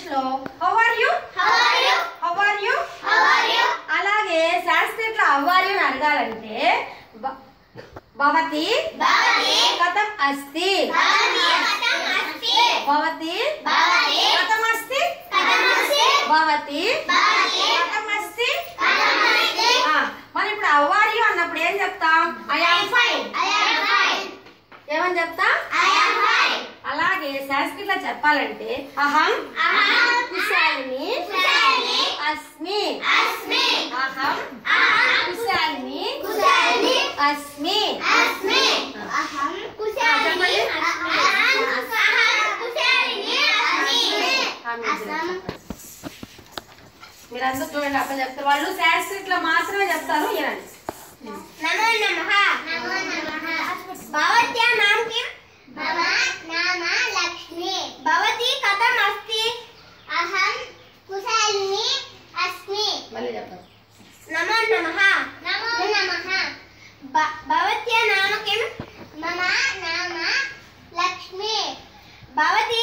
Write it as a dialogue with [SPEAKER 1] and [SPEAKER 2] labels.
[SPEAKER 1] English లో how are you how are you అలాగే Sanskrit లో హౌ ఆర్ యు అని అడగాలంటే బ- భవతి కథం అస్తి భవతి కథం అస్తి భవతి కథం అస్తి ఆ, మరి ఇప్పుడు హౌ ఆర్ యు అన్నప్పుడు ఏం చెప్తాం ఐ ఆమ్ ఫైన్ ఏమని చెప్తాం అలాగే సంస్కృత్ లో చెప్పాలంటే అహం కుశాలిని అస్మి అహం కుశాలిని అస్మి మీరందరూ చూడండి అప్పుడు చెప్తారు వాళ్ళు సంస్కృత్ లో మాత్రమే చెప్తారు వినండి
[SPEAKER 2] नमो नमः भवत्या नाम किम् नाम लक्ष्मी भवती कथम् अस्ति अहं कुशलिनी अस्मि
[SPEAKER 1] మళ్ళీ చెప్తారు
[SPEAKER 2] नमो नमः नमो नमः भवत्या नाम किम् मम नाम लक्ष्मी भवती